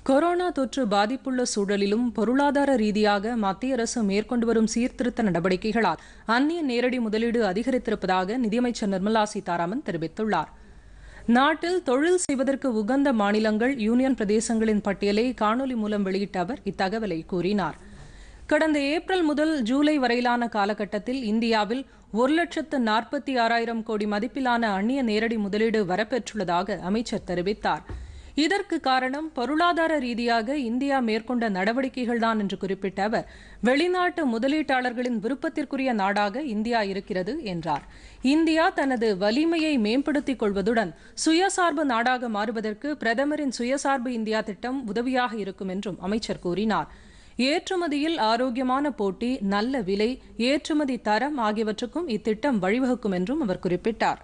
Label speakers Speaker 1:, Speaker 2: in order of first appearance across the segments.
Speaker 1: Corona தொற்று பாதிப்புள்ள சூழலிலும் பொருளாதார ரீதியாக மத்திய அரசு மேற்கொண்டு வரும் சீர்திருத்த நடவடிக்கைகளால் அந்நிய நேரடி முதலீடு அதிகரித்திருப்பதாக நிதியமைச்சர் நிர்மலா சீதாராமன் தெரிவித்துள்ளார் நாட்டில் தொழில் செய்வதற்கு உகந்த மாநிலங்கள் யூனியன் பிரதேசங்களின் பட்டியலை காணொலி மூலம் வெளியிட்ட அவர் இத்தகவலை கூறினார் கடந்த ஏப்ரல் முதல் ஜூலை வரையிலான காலகட்டத்தில் இந்தியாவில் ஒரு லட்சத்து நாற்பத்தி ஆறாயிரம் கோடி மதிப்பிலான அந்நிய நேரடி முதலீடு வரப்பெற்றுள்ளதாக அமைச்சர் தெரிவித்தார் இதற்கு காரணம் பொருளாதார ரீதியாக இந்தியா மேற்கொண்ட நடவடிக்கைகள்தான் என்று குறிப்பிட்ட அவர் வெளிநாட்டு முதலீட்டாளர்களின் விருப்பத்திற்குரிய நாடாக இந்தியா இருக்கிறது என்றார் இந்தியா தனது வலிமையை மேம்படுத்திக் கொள்வதுடன் சுயசார்பு நாடாக மாறுவதற்கு பிரதமரின் சுயசார்பு இந்தியா திட்டம் உதவியாக இருக்கும் என்றும் அமைச்சர் கூறினார் ஏற்றுமதியில் ஆரோக்கியமான போட்டி நல்ல விலை ஏற்றுமதி தரம் ஆகியவற்றுக்கும் இத்திட்டம் வழிவகுக்கும் என்றும் அவர் குறிப்பிட்டார்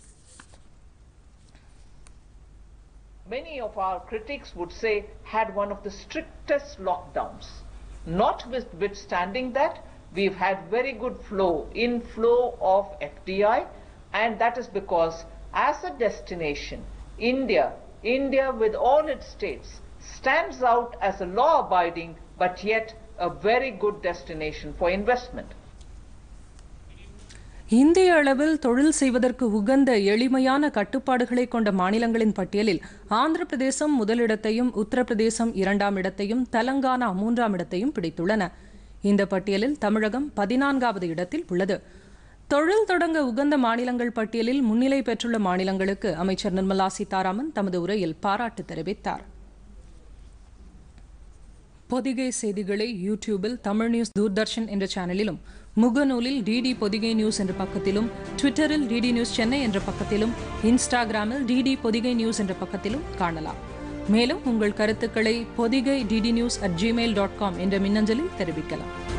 Speaker 2: many of our critics would say had one of the strictest lockdowns. Notwithstanding that, we've had very good flow, inflow of FDI, and that is because as a destination, India, India with all its states, stands out as a law-abiding but yet a very good destination for investment.
Speaker 1: இந்திய அளவில் தொழில் செய்வதற்கு உகந்த எளிமையான கட்டுப்பாடுகளை கொண்ட மாநிலங்களின் பட்டியலில் ஆந்திர பிரதேசம் முதலிடத்தையும் உத்தரப்பிரதேசம் இரண்டாம் இடத்தையும் தெலங்கானா மூன்றாம் இடத்தையும் பிடித்துள்ளன இந்த பட்டியலில் தமிழகம் பதினான்காவது இடத்தில் உள்ளது தொழில் தொடங்க உகந்த மாநிலங்கள் பட்டியலில் முன்னிலை பெற்றுள்ள மாநிலங்களுக்கு அமைச்சர் நிர்மலா சீதாராமன் தமது உரையில் பாராட்டு தெரிவித்தார் பொதிகை செய்திகளை யூடியூபில் தமிழ் நியூஸ் தூர்தர்ஷன் என்ற சேனலிலும் முகநூலில் டிடி பொதிகை நியூஸ் என்ற பக்கத்திலும் ட்விட்டரில் டிடி நியூஸ் சென்னை என்ற பக்கத்திலும் இன்ஸ்டாகிராமில் டிடி பொதிகை நியூஸ் என்ற பக்கத்திலும் காணலாம் மேலும் உங்கள் கருத்துக்களை Podhigai DD news at Gmail dot com என்ற மின்னஞ்சலில் தெரிவிக்கலாம்